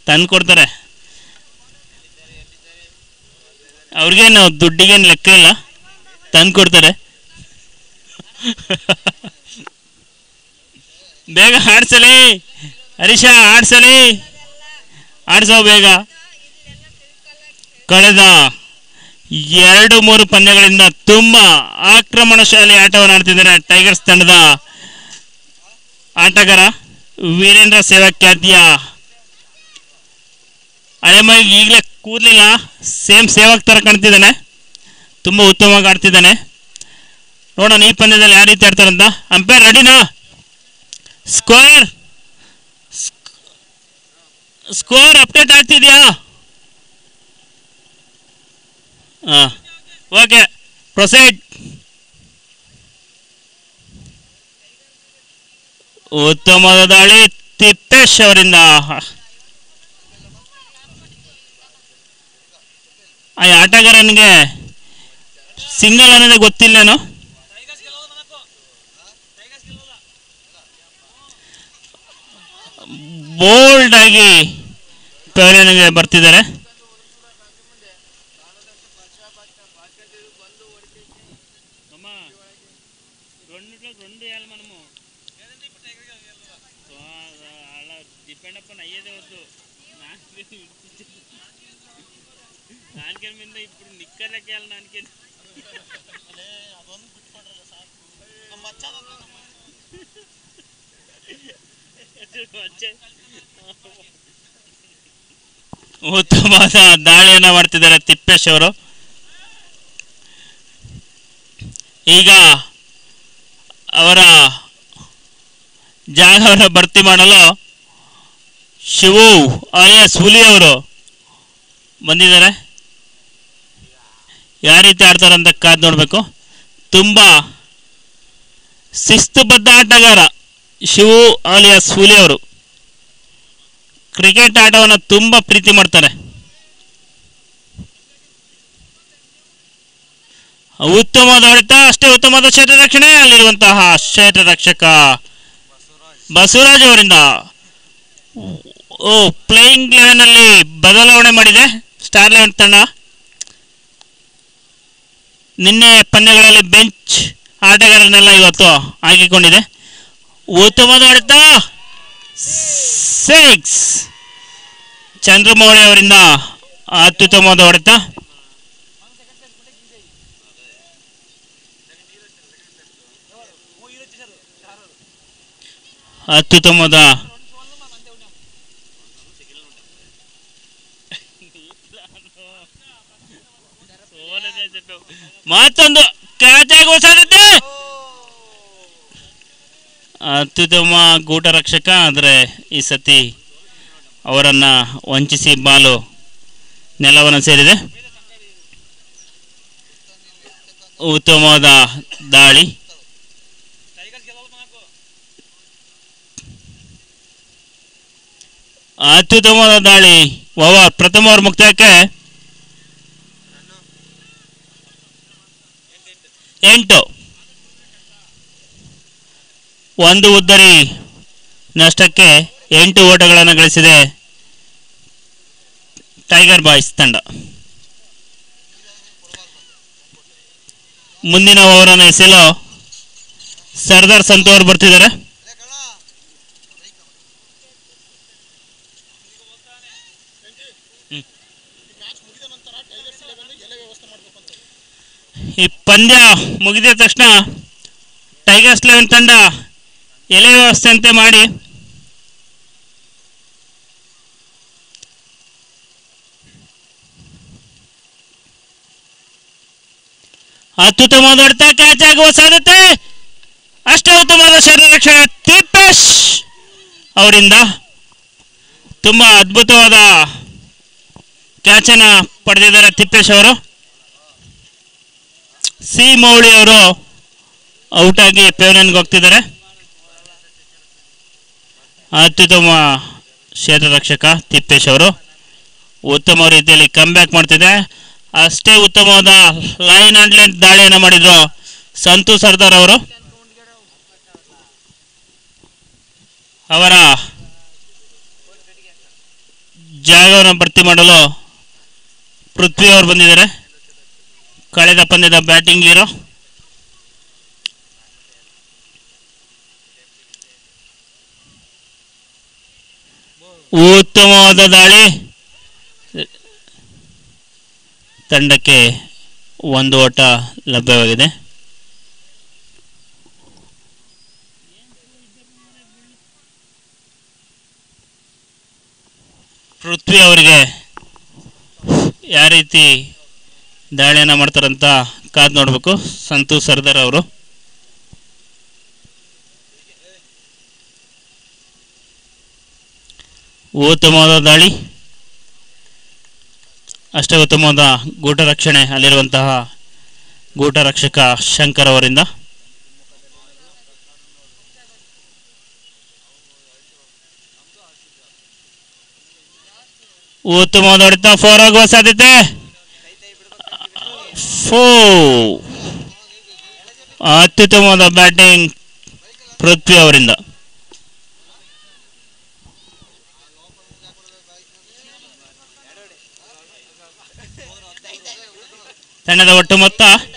ತಂದು ಕೊಡ್ತಾರೆ ಅವ್ರಿಗೇನು ದುಡ್ಡಿಗೇನು ಲೆಕ್ಕ ಇಲ್ಲ ತಂದು ಕೊಡ್ತಾರೆ ಬೇಗ ಆಡ್ಸಲಿ ಹರೀಶ ಆಡ್ಸಲಿ ಆಡ್ಸೋ ಬೇಗ ಕಳೆದ ಎರಡು ಮೂರು ಪಂದ್ಯಗಳಿಂದ ತುಂಬ ಆಕ್ರಮಣಶಾಲಿ ಆಟವನ್ನು ಆಡ್ತಿದ್ದಾರೆ ಟೈಗರ್ಸ್ ತಂಡದ ಆಟಗಾರ ವೀರೇಂದ್ರ ಸೇವಕ್ ಖ್ಯಾತಿಯ ಹಳೆಮೈ ಈಗಲೇ ಕೂದಲಿಲ್ಲ ಸೇಮ್ ಸೇವಕ್ ಥರ ಕಾಣ್ತಿದ್ದಾನೆ ತುಂಬ ಉತ್ತಮವಾಗಿ ಆಡ್ತಿದ್ದಾನೆ ನೋಡೋಣ ಈ ಪಂದ್ಯದಲ್ಲಿ ಯಾವ ರೀತಿ ಆಡ್ತಾರಂತ ಅಂಪೈರ್ ರೆಡಿನಾ ಸ್ಕೋರ್ ಸ್ಕೋರ್ ಅಪ್ಡೇಟ್ ಆಗ್ತಿದ್ಯಾ ಹಾಂ ಓಕೆ ಪ್ರೊಸೈಡ್ ಉತ್ತಮವಾದ ದಾಳಿ ತಿಪ್ಪೇಶ್ ಅವರಿಂದ ಆ ಆಟಗಾರನಿಗೆ ಸಿಂಗಲ್ ಅನ್ನೋದೇ ಗೊತ್ತಿಲ್ಲೇನೋ ಬೋಲ್ಡ್ ಆಗಿ ಪೆವಿಲಿಯನ್ಗೆ ಬರ್ತಿದ್ದಾರೆ రెండు వేయాలి మనము అలా డిపెండ్ అప్పన్ అయ్యేదే వద్దు దానికే మీద ఇప్పుడు నిక్కర్లకి వెళ్ళి దానికి వచ్చే ಉತ್ತಮವಾದ ದಾಳಿಯನ್ನು ಮಾಡ್ತಿದ್ದಾರೆ ತಿಪ್ಪೇಶ್ ಅವರು ಈಗ ಅವರ ಜಾಗವನ್ನು ಭರ್ತಿ ಮಾಡಲು ಶಿವು ಆಲಿಯಾಸ್ ಹುಲಿ ಅವರು ಬಂದಿದ್ದಾರೆ ಯಾವ ರೀತಿ ಆಡ್ತಾರೆ ಅಂತ ಕಾದು ನೋಡಬೇಕು ತುಂಬ ಶಿಸ್ತುಬದ್ಧ ಆಟಗಾರ ಶಿವು ಆಲಿಯಾಸ್ ಹುಲಿ ಅವರು ಕ್ರಿಕೆಟ್ ಆಟವನ್ನು ತುಂಬ ಪ್ರೀತಿ ಮಾಡ್ತಾರೆ ಉತ್ತಮವಾದ ಹೊಡೆತ ಅಷ್ಟೇ ಉತ್ತಮವಾದ ಕ್ಷೇತ್ರ ರಕ್ಷಣೆ ಅಲ್ಲಿರುವಂತಹ ಕ್ಷೇತ್ರ ರಕ್ಷಕ ಬಸವರಾಜ್ ಅವರಿಂದ ಓ ಪ್ಲೇಯಿಂಗ್ ಲೆವೆನ್ ಅಲ್ಲಿ ಬದಲಾವಣೆ ಮಾಡಿದೆ ಸ್ಟಾರ್ ಲೆವೆನ್ ತಂಡ ನಿನ್ನೆ ಪಂದ್ಯಗಳಲ್ಲಿ ಬೆಂಚ್ ಆಟಗಾರರನ್ನೆಲ್ಲ ಇವತ್ತು ಹಾಕಿಕೊಂಡಿದೆ ಉತ್ತಮವಾದ ಹೊಡೆತ ಸಿಕ್ಸ್ ಚಂದ್ರಮೌಳಿ ಅವರಿಂದ ಅತ್ಯುತ್ತಮವಾದ ಹೊಡೆತ ಅತ್ಯುತ್ತಮವಾದ ಮತ್ತೊಂದು ಕ್ಯಾಚ್ ಆಗುವ ಸಾಧ್ಯತೆ ಅತ್ಯುತ್ತಮ ಗೂಟ ರಕ್ಷಕ ಆದರೆ ಈ ಸತಿ ಅವರನ್ನು ವಂಚಿಸಿ ಬಾಲು ನೆಲವನ್ನು ಸೇರಿದೆ ಉತ್ತಮವಾದ ದಾಳಿ ಅತ್ಯುತ್ತಮವಾದ ದಾಳಿ ಓವರ್ ಪ್ರಥಮ ಓವರ್ ಮುಕ್ತಾಯಕ್ಕೆ ಎಂಟು ಒಂದು ಉದ್ದರಿ ನಷ್ಟಕ್ಕೆ ಎಂಟು ಓಟಗಳನ್ನು ಗಳಿಸಿದೆ ಟೈಗರ್ ಬಾಯ್ಸ್ ತಂಡ ಮುಂದಿನ ಓವರನ್ನು ಎಸೆಯಲು ಸರ್ದಾರ್ ಸಂತು ಅವರು ಬರ್ತಿದ್ದಾರೆ ಈ ಪಂದ್ಯ ಮುಗಿದ ತಕ್ಷಣ ಟೈಗರ್ಸ್ ಲೆವೆನ್ ತಂಡ ಎಲೆ ವ್ಯವಸ್ಥೆ ಅಂತೆ ಮಾಡಿ ಅತ್ಯುತ್ತಮವಾದ ಹೊಡೆತ ಕ್ಯಾಚ್ ಆಗುವ ಸಾಧ್ಯತೆ ಅಷ್ಟೇ ಉತ್ತಮವಾದ ಶರೀರ ರಕ್ಷಣೆ ತಿಪ್ಪೇಶ್ ಅವರಿಂದ ತುಂಬಾ ಅದ್ಭುತವಾದ ಕ್ಯಾಚನ್ನು ಪಡೆದಿದ್ದಾರೆ ತಿಪ್ಪೇಶ್ ಅವರು ಸಿ ಮೌಳಿ ಅವರು ಔಟ್ ಆಗಿ ಪೇವನನ್ಗೆ ಹೋಗ್ತಿದ್ದಾರೆ ಅತ್ಯುತ್ತಮ ಕ್ಷೇತ್ರ ರಕ್ಷಕ ತಿಪ್ಪೇಶ್ ಅವರು ಉತ್ತಮ ರೀತಿಯಲ್ಲಿ ಕಮ್ ಬ್ಯಾಕ್ ಮಾಡ್ತಿದೆ ಅಷ್ಟೇ ಉತ್ತಮವಾದ ಲೈನ್ ಅಂಡ್ ಲೆಂತ್ ದಾಳಿಯನ್ನು ಮಾಡಿದ್ರು ಸಂತು ಸರ್ದಾರ್ ಅವರು ಅವರ ಜಾಗವನ್ನು ಭರ್ತಿ ಮಾಡಲು ಪೃಥ್ವಿ ಅವರು ಬಂದಿದ್ದಾರೆ ಕಳೆದ ಪಂದ್ಯದ ಬ್ಯಾಟಿಂಗ್ ಹೀರೋ ಉತ್ತಮವಾದ ದಾಳಿ ತಂಡಕ್ಕೆ ಒಂದು ಓಟ ಲಭ್ಯವಾಗಿದೆ ಪೃಥ್ವಿ ಅವರಿಗೆ ಯಾವ ರೀತಿ ದಾಳಿಯನ್ನು ಮಾಡ್ತಾರಂತ ಕಾದು ನೋಡಬೇಕು ಸಂತು ಸರ್ದಾರ್ ಅವರು ಉತ್ತಮವಾದ ದಾಳಿ ಅಷ್ಟೇ ಉತ್ತಮವಾದ ಗೂಟ ರಕ್ಷಣೆ ಅಲ್ಲಿರುವಂತಹ ಗೂಟ ರಕ್ಷಕ ಶಂಕರ್ ಅವರಿಂದ ಉತ್ತಮವಾದ ಹೊಡೆತ ಫೋರ್ ಆಗುವ ಸಾಧ್ಯತೆ ಫೋ ಅತ್ಯುತ್ತಮವಾದ ಬ್ಯಾಟಿಂಗ್ ಪೃಥ್ವಿ ಅವರಿಂದ ತಂಡದ ಒಟ್ಟು ಮೊತ್ತ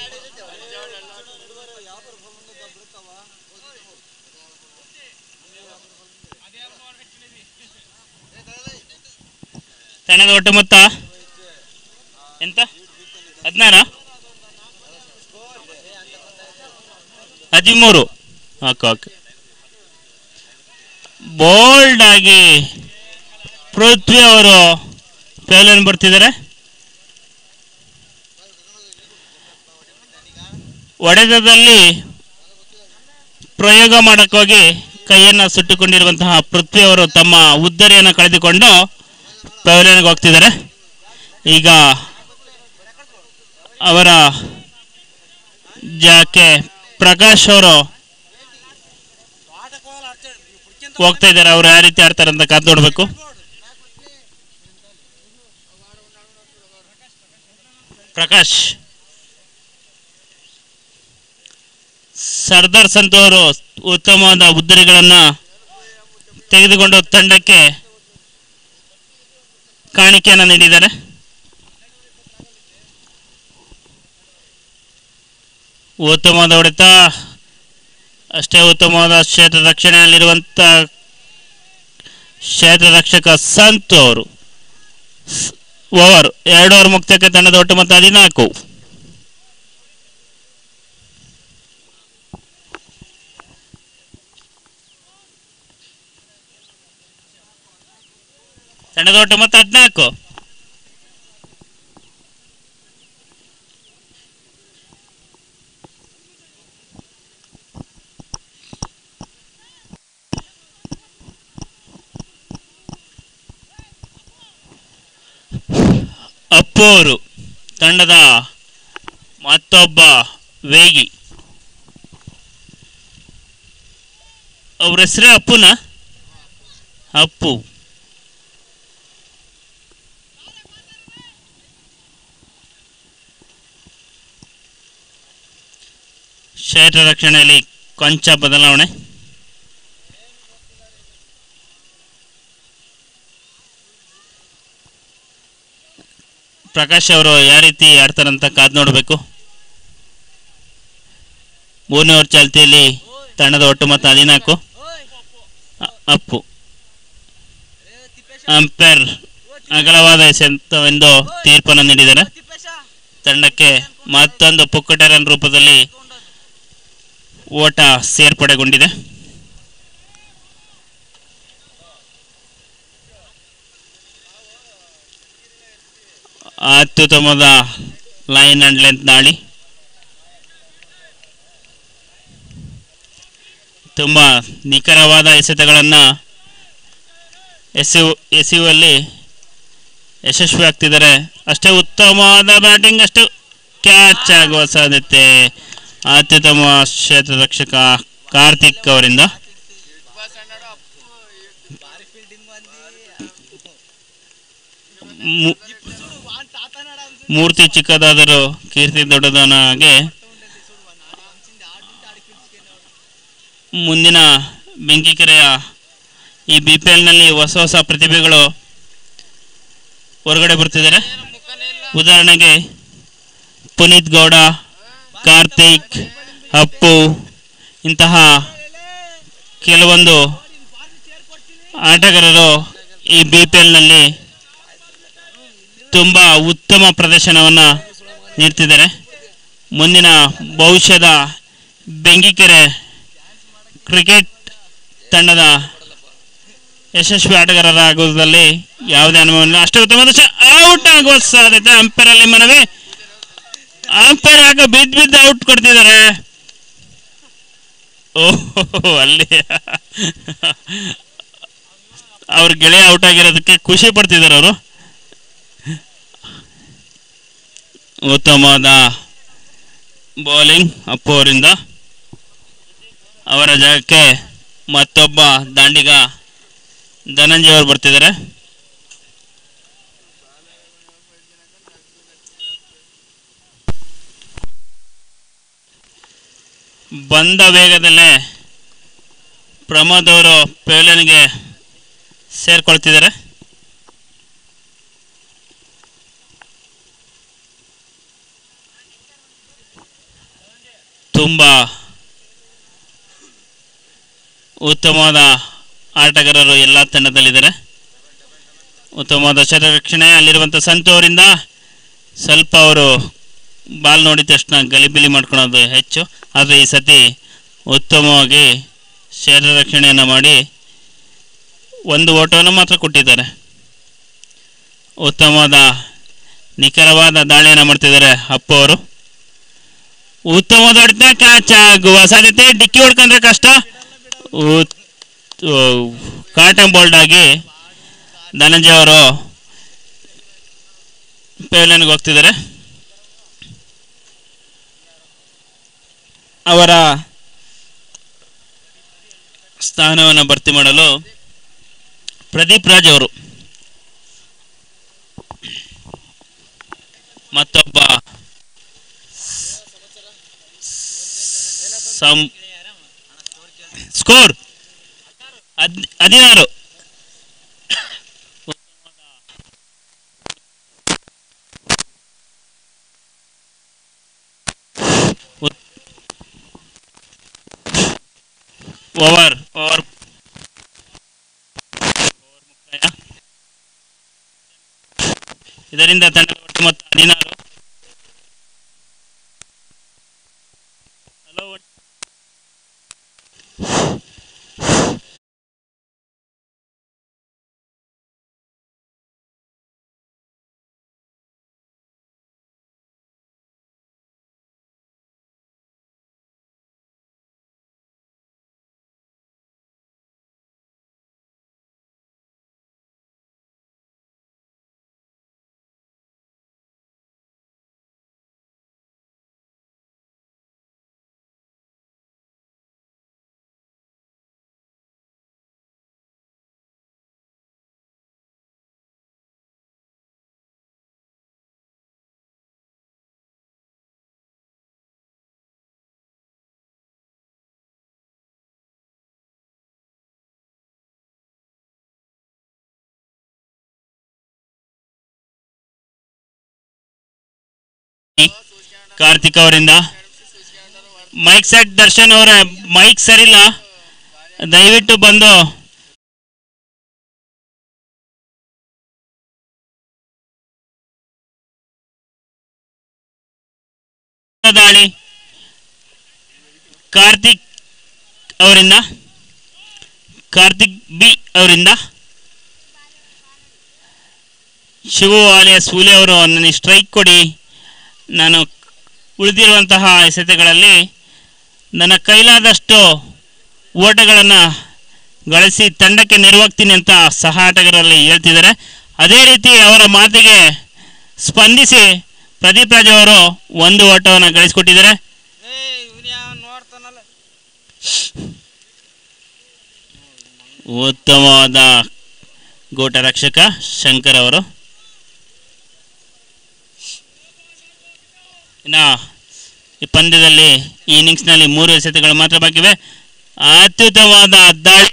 ತಂಡದ ಒಟ್ಟು ಮೊತ್ತ ಎಂತ ಹದಿನಾರ ಹದಿಮೂರು ಓಕೆ ಓಕೆ ಬೋಲ್ಡ್ ಆಗಿ ಪೃಥ್ವಿ ಅವರು ಫೇಲನ್ ಬರ್ತಿದ್ದಾರೆ ಒಡೆದದಲ್ಲಿ ಪ್ರಯೋಗ ಮಾಡಕ್ಕೋಗಿ ಕೈಯನ್ನು ಸುಟ್ಟುಕೊಂಡಿರುವಂತಹ ಪೃಥ್ವಿ ಅವರು ತಮ್ಮ ಉದ್ದರಿಯನ್ನು ಕಳೆದುಕೊಂಡು ಪೆವಿಲಿಯನ್ಗೆ ಹೋಗ್ತಿದ್ದಾರೆ ಈಗ ಅವರ ಜಾಕೆ ಪ್ರಕಾಶ್ ಅವರು ಹೋಗ್ತಾ ಇದ್ದಾರೆ ಅವ್ರು ಯಾವ ರೀತಿ ಆಡ್ತಾರೆ ಅಂತ ಕಾದು ನೋಡ್ಬೇಕು ಪ್ರಕಾಶ್ ಸರ್ದಾರ್ ಸಂತು ಅವರು ಉತ್ತಮವಾದ ಉದ್ದರಿಗಳನ್ನು ತೆಗೆದುಕೊಂಡು ತಂಡಕ್ಕೆ ಕಾಣಿಕೆಯನ್ನು ನೀಡಿದ್ದಾರೆ ಉತ್ತಮವಾದ ಹೊಡೆತ ಅಷ್ಟೇ ಉತ್ತಮವಾದ ಕ್ಷೇತ್ರ ರಕ್ಷಣೆಯಲ್ಲಿರುವಂಥ ಕ್ಷೇತ್ರ ರಕ್ಷಕ ಸಂತು ಅವರು ಸ್- ಓವರ್ ಎರಡು ಓವರ್ ಮುಕ್ತಕ್ಕೆ ತಂಡದ ಒಟ್ಟು ಮೊತ್ತ ಹದಿನಾಲ್ಕು ತಂಡದ ಒಟ್ಟು ಮೊತ್ತ ಹದಿನಾಲ್ಕು ಅಪ್ಪು ಅವರು ತಂಡದ ಮತ್ತೊಬ್ಬ ವೇಗಿ ಅವ್ರ ಹೆಸರೇ ಅಪ್ಪುನ ಅಪ್ಪು ಕ್ಷೇತ್ರ ರಕ್ಷಣೆಯಲ್ಲಿ ಕೊಂಚ ಬದಲಾವಣೆ ಪ್ರಕಾಶ್ ಅವರು ಯಾವ ರೀತಿ ಆಡ್ತಾರಂತ ಕಾದು ನೋಡಬೇಕು ಮೂರನೇ ಓವರ್ ಚಾಲ್ತಿಯಲ್ಲಿ ತಂಡದ ಒಟ್ಟು ಮೊತ್ತ ಹದಿನಾಲ್ಕು ಅ- ಅಪ್ಪು ಅಂಪೈರ್ ಅಗಲವಾದ ಎಸೆತವೆಂದು ತೀರ್ಪನ್ನು ನೀಡಿದ್ದಾರೆ ತಂಡಕ್ಕೆ ಮತ್ತೊಂದು ಪುಕ್ಕಟ ರನ್ ರೂಪದಲ್ಲಿ ಓಟ ಸೇರ್ಪಡೆಗೊಂಡಿದೆ ಅತ್ಯುತ್ತಮವಾದ ಲೈನ್ ಅಂಡ್ ಲೆಂತ್ ದಾಳಿ ತುಂಬ ನಿಖರವಾದ ಎಸೆತಗಳನ್ನು ಎಸೆಯು ಎಸೆಯುವಲ್ಲಿ ಯಶಸ್ವಿ ಆಗ್ತಿದ್ದಾರೆ ಅಷ್ಟೇ ಉತ್ತಮವಾದ ಬ್ಯಾಟಿಂಗ್ ಅಷ್ಟು ಕ್ಯಾಚ್ ಆಗುವ ಸಾಧ್ಯತೆ ಅತ್ಯುತ್ತಮ ಕ್ಷೇತ್ರ ರಕ್ಷಕ ಕಾರ್ತಿಕ್ ಅವರಿಂದ ಮು- ಮೂರ್ತಿ ಚಿಕ್ಕದಾದರೂ ಕೀರ್ತಿ ದೊಡ್ಡದನಾಗೆ ಮುಂದಿನ ಬೆಂಕಿಕೆರೆಯ ಈ ಬಿ ಪಿ ಎಲ್ನಲ್ಲಿ ಹೊಸ ಹೊಸ ಪ್ರತಿಭೆಗಳು ಹೊರಗಡೆ ಬರ್ತಿದ್ದಾರೆ ಉದಾಹರಣೆಗೆ ಪುನೀತ್ ಗೌಡ ಕಾರ್ತಿಕ್ ಅಪ್ಪು ಇಂತಹ ಕೆಲವೊಂದು ಆಟಗಾರರು ಈ ಬಿ ಪಿ ಎಲ್ನಲ್ಲಿ ತುಂಬ ಉತ್ತಮ ಪ್ರದರ್ಶನವನ್ನು ನೀಡ್ತಿದ್ದಾರೆ ಮುಂದಿನ ಭವಿಷ್ಯದ ಬೆಂಗಿಕೆರೆ ಕ್ರಿಕೆಟ್ ತಂಡದ ಯಶಸ್ವಿ ಆಟಗಾರರಾಗುವುದರಲ್ಲಿ ಯಾವುದೇ ಅನುಭವವಿಲ್ಲ ಅಷ್ಟೇ ಉತ್ತಮ ಔಟ್ ಆಗುವ ಸಾಧ್ಯತೆ ಅಂಪೈರ್ ಅಲ್ಲಿ ಮನವಿ ಅಂಪೈರ್ ಆಗ ಬಿದ್ದು ಬಿದ್ದು ಔಟ್ ಕೊಡ್ತಿದ್ದಾರೆ ಓಹೋ ಅಲ್ಲಿ ಅವ್ರ ಗೆಳೆಯ ಔಟ್ ಆಗಿರೋದಕ್ಕೆ ಖುಷಿ ಪಡ್ತಿದ್ದಾರೆ ಅವರು ಉತ್ತಮವಾದ ಬೌಲಿಂಗ್ ಅಪ್ಪು ಅವರಿಂದ ಅವರ ಜಾಗಕ್ಕೆ ಮತ್ತೊಬ್ಬ ದಾಂಡಿಗ ಧನಂಜಯ ಅವರು ಬರ್ತಿದ್ದಾರೆ ಬಂದ ವೇಗದಲ್ಲೇ ಪ್ರಮೋದ್ ಅವರು ಪೆವಿಲಿಯನ್ಗೆ ಸೇರ್ಕೊಳ್ತಿದ್ದಾರೆ ತುಂಬ ಉತ್ತಮವಾದ ಆಟಗಾರರು ಎಲ್ಲ ತಂಡದಲ್ಲಿದ್ದಾರೆ ಉತ್ತಮವಾದ ರಕ್ಷಣೆ ಅಲ್ಲಿರುವಂಥ ಸಂತು ಅವರಿಂದ ಸ್ವಲ್ಪ ಅವರು ಬಾಲ್ ನೋಡಿದ ತಕ್ಷಣ ಗಲಿಬಿಲಿ ಮಾಡ್ಕೊಳೋದು ಹೆಚ್ಚು ಆದರೆ ಈ ಸತಿ ಉತ್ತಮವಾಗಿ ರಕ್ಷಣೆಯನ್ನು ಮಾಡಿ ಒಂದು ಓಟವನ್ನು ಮಾತ್ರ ಕೊಟ್ಟಿದ್ದಾರೆ ಉತ್ತಮವಾದ ನಿಖರವಾದ ದಾಳಿಯನ್ನು ಮಾಡ್ತಿದ್ದಾರೆ ಅಪ್ಪು ಅವರು ಉತ್ತಮವಾದ ಹೊಡೆತ ಕ್ಯಾಚ್ ಆಗುವ ಸಾಧ್ಯತೆ ಡಿಕ್ಕಿ ಹೊಡ್ಕೊಂಡ್ರೆ ಕಷ್ಟ ಉತ್- ಓ, ಕಾಟನ್ ಬೋಲ್ಡ್ ಆಗಿ ಧನಂಜಯ ಅವರು ಪೆವಿಲಿಯನ್ಗೆ ಹೋಗ್ತಿದ್ದಾರೆ ಅವರ ಸ್ಥಾನವನ್ನು ಭರ್ತಿ ಮಾಡಲು ಪ್ರದೀಪ್ ರಾಜ್ ಅವರು ಮತ್ತೊಬ್ಬ ಸಂ ಸ್ಕೋರ್ ಹದ್ ಹದಿನಾರು ಓವರ್ ಓವರ್ ಇದರಿಂದ ತಂಡದ ಒಟ್ಟು ಮೊತ್ತ ಹದಿನಾರು ಹಲೋ ಕಾರ್ತಿಕ್ ಅವರಿಂದ ಮೈಕ್ ಸೆಟ್ ದರ್ಶನ್ ಅವರ ಮೈಕ್ ಸರಿಲ್ಲ ದಯವಿಟ್ಟು ಬಂದು ದಾಳಿ ಕಾರ್ತಿಕ್ ಅವರಿಂದ ಕಾರ್ತಿಕ್ ಬಿ ಅವರಿಂದ ಶಿವು ಆಲಿಯ ಸೂಲೆ ಅವರು ನನಗೆ ಸ್ಟ್ರೈಕ್ ಕೊಡಿ ನಾನು ಉಳಿದಿರುವಂತಹ ಎಸೆತಗಳಲ್ಲಿ ನನ್ನ ಕೈಲಾದಷ್ಟು ಓಟಗಳನ್ನು ಗಳಿಸಿ ತಂಡಕ್ಕೆ ನೆರವಾಗ್ತೀನಿ ಅಂತ ಸಹ ಆಟಗಾರರಲ್ಲಿ ಹೇಳ್ತಿದ್ದಾರೆ ಅದೇ ರೀತಿ ಅವರ ಮಾತಿಗೆ ಸ್ಪಂದಿಸಿ ಪ್ರದೀಪ್ ರಾಜ್ ಅವರು ಒಂದು ಓಟವನ್ನು ಗಳಿಸಿಕೊಟ್ಟಿದ್ದಾರೆ ನೋಡ್ತಾನಲ್ಲ ಉತ್ತಮವಾದ ಗೋಟ ರಕ್ಷಕ ಶಂಕರ್ ಅವರು ಇನ್ನು ಈ ಪಂದ್ಯದಲ್ಲಿ ಈ ಇನ್ನಿಂಗ್ಸ್ನಲ್ಲಿ ಮೂರು ಎಸೆತಗಳು ಮಾತ್ರ ಬಾಕಿವೆ ಅತ್ಯುತ್ತಮವಾದ ದಾಳಿ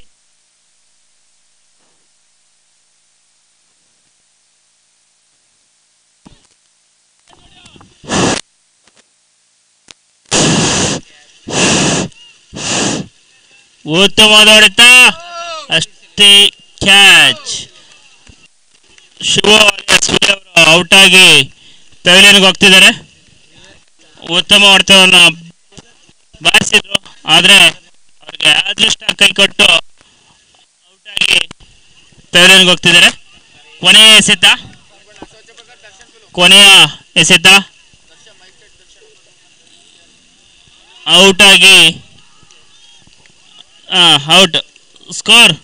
ಉತ್ತಮವಾದ ಹೊಡೆತ ಅಷ್ಟೇ ಕ್ಯಾಚ್ ಶುಭ ಅವರು ಔಟ್ ಆಗಿ ಪೆವಿಲಿಯನ್ಗೆ ಹೋಗ್ತಿದ್ದಾರೆ ಉತ್ತಮ ಹೊಡೆತವನ್ನು ಬಾರಿಸಿದ್ರು ಆದರೆ ಅವ್ರಿಗೆ ಅದೃಷ್ಟ ಕೈ ಕೊಟ್ಟು ಔಟ್ ಆಗಿ ಪೆವಿಲಿಯನ್ಗೆ ಹೋಗ್ತಿದ್ದಾರೆ ಕೊನೆಯ ಎಸೆತ ಕೊನೆಯ ಎಸೆತ ಔಟ್ ಆಗಿ ಔಟ್ ಸ್ಕೋರ್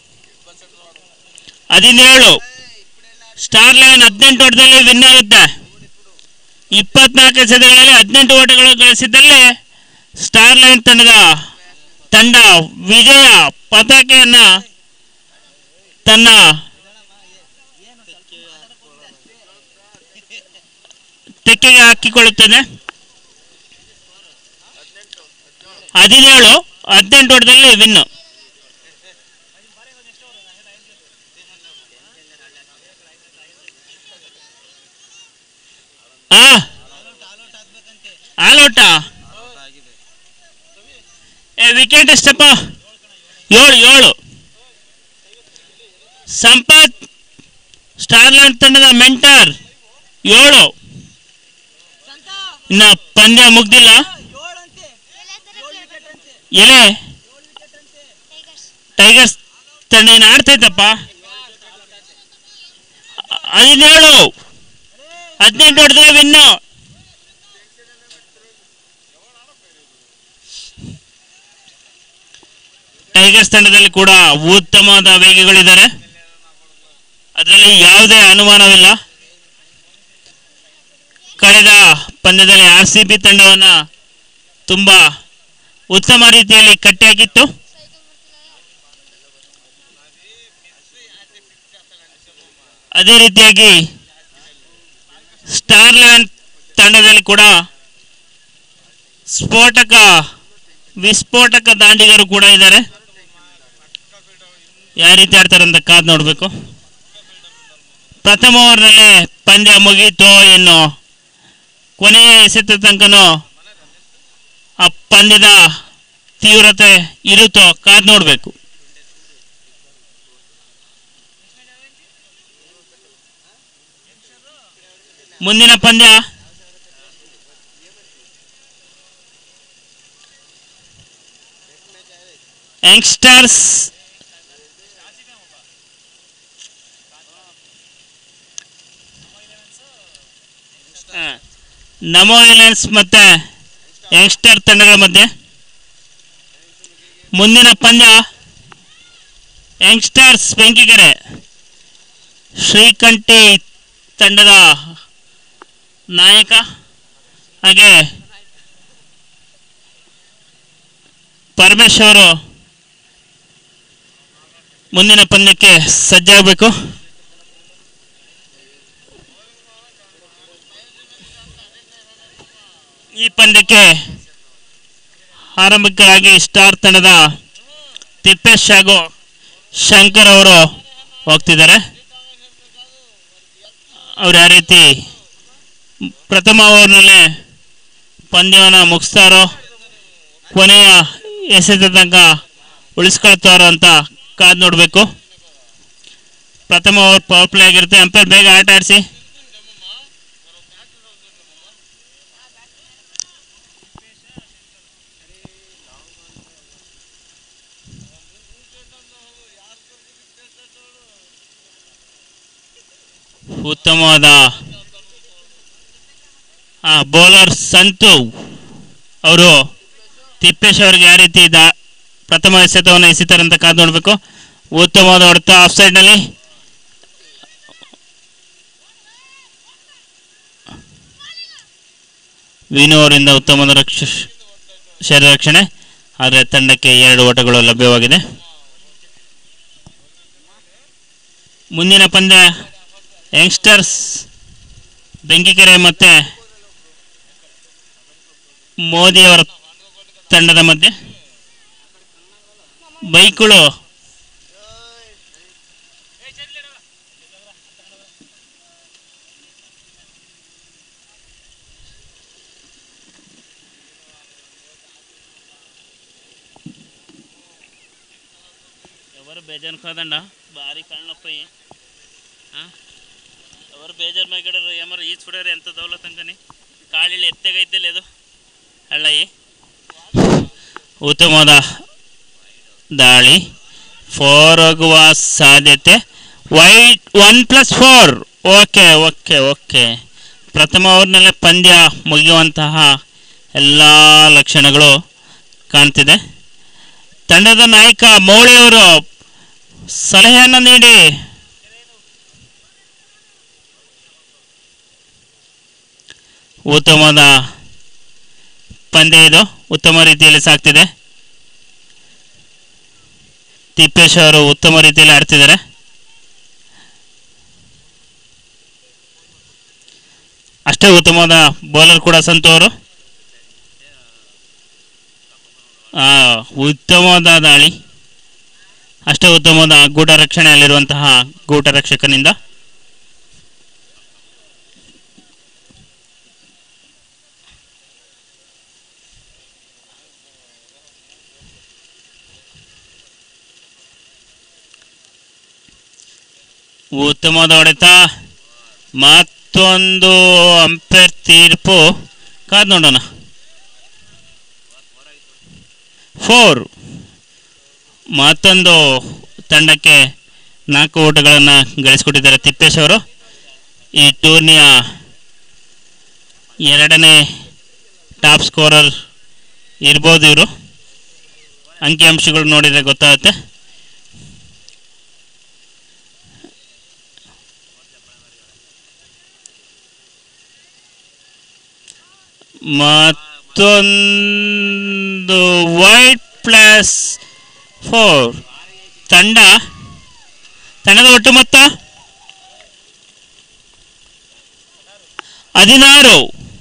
ಹದಿನೇಳು ಸ್ಟಾರ್ ಲೆವೆನ್ ಹದಿನೆಂಟು ಓಟದಲ್ಲಿ ವಿನ್ ಆಗುತ್ತೆ ಇಪ್ಪತ್ನಾಲ್ಕು ಎಸೆತಗಳಲ್ಲಿ ಹದಿನೆಂಟು ಓಟಗಳು ಗಳಿಸಿದ್ದಲ್ಲಿ ಸ್ಟಾರ್ ಲೆವೆನ್ ತಂಡದ ತಂಡ ವಿಜಯ ಪತಾಕೆಯನ್ನ ತನ್ನ ತೆಕ್ಕೆಗೆ ಹಾಕಿಕೊಳ್ಳುತ್ತದೆ ಹದಿನೇಳು ಹದಿನೆಂಟು ಓಟದಲ್ಲಿ ವಿನ್ನು ಆ ಆಲೋಟ ಏ ವಿಕೆಟ್ ಎಷ್ಟಪ್ಪ ಏಳು ಏಳು ಸಂಪತ್ ಸ್ಟಾರ್ಲ್ಯಾಂಡ್ ತಂಡದ ಮೆಂಟರ್ ಏಳು ಇನ್ನ ಪಂದ್ಯ ಮುಗ್ದಿಲ್ಲ ಎಲೆ ಟೈಗರ್ಸ್ ತಂಡ ಏನು ಆಡ್ತೈತಪ್ಪ ಹದಿನೇಳು ಹದಿನೆಂಟು ಹೊಡೆದ್ರೆ ವಿನ್ನು ಟೈಗರ್ಸ್ ತಂಡದಲ್ಲಿ ಕೂಡ ಉತ್ತಮವಾದ ವೇಗಿಗಳಿದ್ದಾರೆ ಅದರಲ್ಲಿ ಯಾವುದೇ ಅನುಮಾನವಿಲ್ಲ ಕಳೆದ ಪಂದ್ಯದಲ್ಲಿ ಆರ್ ಸಿ ಬಿ ತಂಡವನ್ನ ತುಂಬಾ ಉತ್ತಮ ರೀತಿಯಲ್ಲಿ ಕಟ್ಟಿಹಾಕಿತ್ತು ಅದೇ ರೀತಿಯಾಗಿ ಸ್ಟಾರ್ಲ್ಯಾಂಡ್ ತಂಡದಲ್ಲಿ ಕೂಡ ಸ್ಫೋಟಕ ವಿಸ್ಫೋಟಕ ದಾಂಡಿಗರು ಕೂಡ ಇದ್ದಾರೆ ಯಾವ ರೀತಿ ಆಡ್ತಾರೆ ಅಂತ ಕಾದ್ ನೋಡಬೇಕು ಪ್ರಥಮ ಓವರ್ನಲ್ಲೇ ಪಂದ್ಯ ಮುಗೀತೋ ಇನ್ನು ಕೊನೆಯ ಎಸೆತ ತನಕನೂ ಆ ಪಂದ್ಯದ ತೀವ್ರತೆ ಇರುತ್ತೋ ಕಾದ್ ನೋಡಬೇಕು ಮುಂದಿನ ಪಂದ್ಯ ಯಂಗ್ಸ್ಟರ್ಸ್ ನಮೋ ಏಲಿಯನ್ಸ್ ಮತ್ತೆ ಯಂಗ್ಸ್ಟರ್ ತಂಡಗಳ ಮಧ್ಯೆ ಮುಂದಿನ ಪಂದ್ಯ ಯಂಗ್ಸ್ಟರ್ಸ್ ಬೆಂಕಿಗೆರೆ ಶ್ರೀಕಂಠಿ ತಂಡದ ನಾಯಕ ಹಾಗೆ ಪರಮೇಶ್ ಅವರು ಮುಂದಿನ ಪಂದ್ಯಕ್ಕೆ ಸಜ್ಜಾಗಬೇಕು ಈ ಪಂದ್ಯಕ್ಕೆ ಆರಂಭಿಕರಾಗಿ ಸ್ಟಾರ್ ತಂಡದ ತಿಪ್ಪೇಶ್ ಹಾಗೂ ಶಂಕರ್ ಅವರು ಹೋಗ್ತಿದ್ದಾರೆ ಅವ್ರು ಯಾವ ರೀತಿ ಪ್ರಥಮ ಓವರ್ನಲ್ಲೇ ಪಂದ್ಯವನ್ನು ಮುಗಿಸ್ತಾರೋ ಕೊನೆಯ ಎಸೆತ ತನಕ ಉಳಿಸ್ಕೊಳ್ತಾರೋ ಅಂತ ಕಾದು ನೋಡಬೇಕು ಪ್ರಥಮ ಓವರ್ ಪವರ್ ಪ್ಲೇ ಆಗಿರುತ್ತೆ ಅಂಪೈರ್ ಬೇಗ ಆಟ ಆಡಿಸಿ ಉತ್ತಮವಾದ ಬೌಲರ್ ಸಂತು ಅವರು ತಿಪ್ಪೇಶ್ ಅವರಿಗೆ ಯಾವ ರೀತಿ ದಾ ಪ್ರಥಮ ಎಸೆತವನ್ನು ಎಸಿತಾರೆ ಅಂತ ಕಾದು ನೋಡಬೇಕು ಉತ್ತಮವಾದ ಹೊಡೆತ ಆಫ್ ಸೈಡ್ನಲ್ಲಿ ವಿನು ಅವರಿಂದ ಉತ್ತಮವಾದ ರಕ್ಷ ಶರೀರ ರಕ್ಷಣೆ ಆದರೆ ತಂಡಕ್ಕೆ ಎರಡು ಓಟಗಳು ಲಭ್ಯವಾಗಿದೆ ಮುಂದಿನ ಪಂದ್ಯ ಯಂಗ್ಸ್ಟರ್ಸ್ ಬೆಂಕಿಕೆರೆ ಮತ್ತೆ ಮೋದಿಯವರ ತಂಡದ ಮಧ್ಯೆ ಬೈಕುಳು ఎవరు బేజారు కాదండ భారీ కళ్ళనొప్పి ఎవరు బేజారు మేకడరు ఏమరు ఈచ్ చూడారు ఎంత దౌలతం కానీ ಕಾಳಿళ్ళు ಎತ್ತೆಗೈತೆ లేదు ಹಳ್ಳಯಿ ಉತ್ತಮವಾದ ದಾಳಿ ಫೋರ್ ಹೋಗುವ ಸಾಧ್ಯತೆ wide one plus four okay okay okay ಪ್ರಥಮ ಓವರ್ನಲ್ಲೇ ಪಂದ್ಯ ಮುಗಿಯುವಂತಹ ಎಲ್ಲ ಲಕ್ಷಣಗಳು ಕಾಣ್ತಿದೆ ತಂಡದ ನಾಯಕ ಮೌಳಿಯವರು ಸಲಹೆಯನ್ನು ನೀಡಿ ಉತ್ತಮವಾದ ಪಂದ್ಯ ಇದು ಉತ್ತಮ ರೀತಿಯಲ್ಲಿ ಸಾಗ್ತಿದೆ ತಿಪ್ಪೇಶ್ ಅವರು ಉತ್ತಮ ರೀತಿಯಲ್ಲಿ ಆಡ್ತಿದ್ದಾರೆ ಅಷ್ಟೇ ಉತ್ತಮವಾದ ಬೌಲರ್ ಕೂಡ ಸಂತು ಅವರು ಆ, ಉತ್ತಮವಾದ ದಾಳಿ ಅಷ್ಟೇ ಉತ್ತಮವಾದ ಗೂಟ ರಕ್ಷಣೆಯಲ್ಲಿರುವಂತಹ ಗೂಟ ರಕ್ಷಕನಿಂದ ಉತ್ತಮವಾದ ಹೊಡೆತ ಮತ್ತೊಂದು ಅಂಪೇರ್ ತೀರ್ಪು ಕಾದ್ ನೋಡೋಣ ಫೋರ್ ಮತ್ತೊಂದು ತಂಡಕ್ಕೆ ನಾಲ್ಕು ಓಟಗಳನ್ನು ಗಳಿಸಿಕೊಟ್ಟಿದ್ದಾರೆ ತಿಪ್ಪೇಶ್ ಅವರು ಈ ಟೂರ್ನಿಯ ಎರಡನೇ ಟಾಪ್ ಸ್ಕೋರರ್ ಇರ್ಬೋದು ಇವರು ಅಂಕಿಅಂಶಗಳು ನೋಡಿದರೆ ಗೊತ್ತಾಗುತ್ತೆ ಮತ್ತೊಂದು ವೈಟ್ ಪ್ಲಸ್ ಫೋರ್ ತಂಡ ತಂಡದ ಒಟ್ಟು ಮೊತ್ತ ಹದಿನಾರು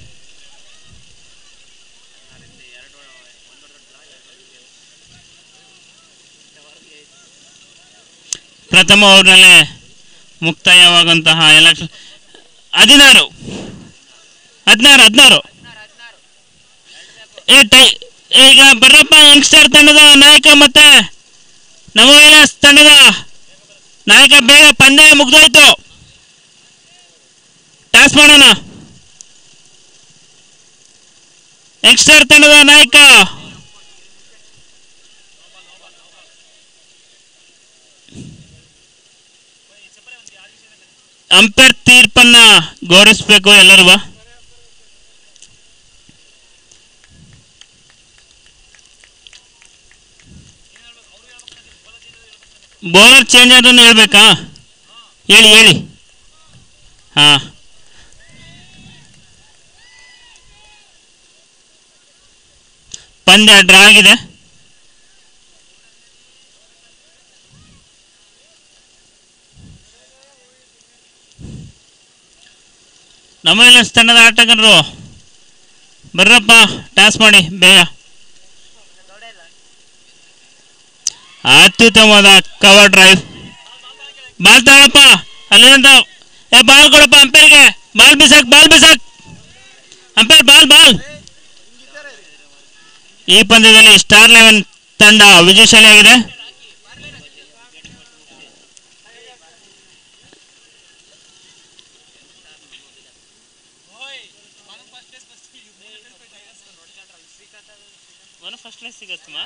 ಪ್ರಥಮ ಓವರ್ನಲ್ಲೇ ಮುಕ್ತಾಯವಾಗುವಂತಹ ಎಲ್ಲ ಹದಿನಾರು ಹದಿನಾರು ಹದಿನಾರು ಏ ಟೈ ಈಗ ಬರ್ರಪ್ಪ ಯಂಗ್ಸ್ಟರ್ ತಂಡದ ನಾಯಕ ಮತ್ತೆ ನವೋಲ್ಲಾಸ್ ತಂಡದ ನಾಯಕ ಬೇಗ ಪಂದ್ಯ ಮುಗ್ದೋಯ್ತು ಟಾಸ್ ಮಾಡೋಣ ಯಂಗ್ಸ್ಟರ್ ತಂಡದ ನಾಯಕ ಅಂಪೈರ್ ತೀರ್ಪನ್ನ ಗೌರವಿಸಬೇಕು ಎಲ್ಲರೂ ಬಾ ಬೌಲರ್ ಚೇಂಜ್ ಆದ್ರೂ ಹೇಳ್ಬೇಕಾ ಹೇಳಿ ಹೇಳಿ ಹಾ ಪಂದ್ಯ ಡ್ರಾ ಆಗಿದೆ ನಮ್ಮ ಎಲ್ಲ ತಂಡದ ಆಟಗಾರರು ಬರ್ರಪ್ಪ ಟಾಸ್ ಮಾಡಿ ಬೇಗ ಅತ್ಯುತ್ತಮವಾದ ಕವರ್ ಡ್ರೈವ್ ಬಾಲ್ ತಗೊಳಪ್ಪ ಅಲ್ಲಿಂದ ಏ ಬಾಲ್ ಕೊಡಪ್ಪ ಅಂಪೇರ್ಗೆ ಬಾಲ್ ಬಿಸಾಕ್ ಬಾಲ್ ಬಿಸಾಕ್ ಅಂಪೇರ್ ಬಾಲ್ ಬಾಲ್ ಈ ಪಂದ್ಯದಲ್ಲಿ ಸ್ಟಾರ್ ಲೆವೆನ್ ತಂಡ ವಿಜಯಶಾಲಿಯಾಗಿದೆ ಫಸ್ಟ್ ಪ್ಲೇಸ್ ಸಿಗತ್ತಮ್ಮ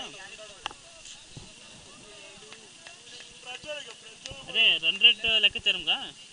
ಅದೇ ರನ್ ರೇಟ್ ಲೆಕ್ಕಾಚಾರ ನಮ್ಗ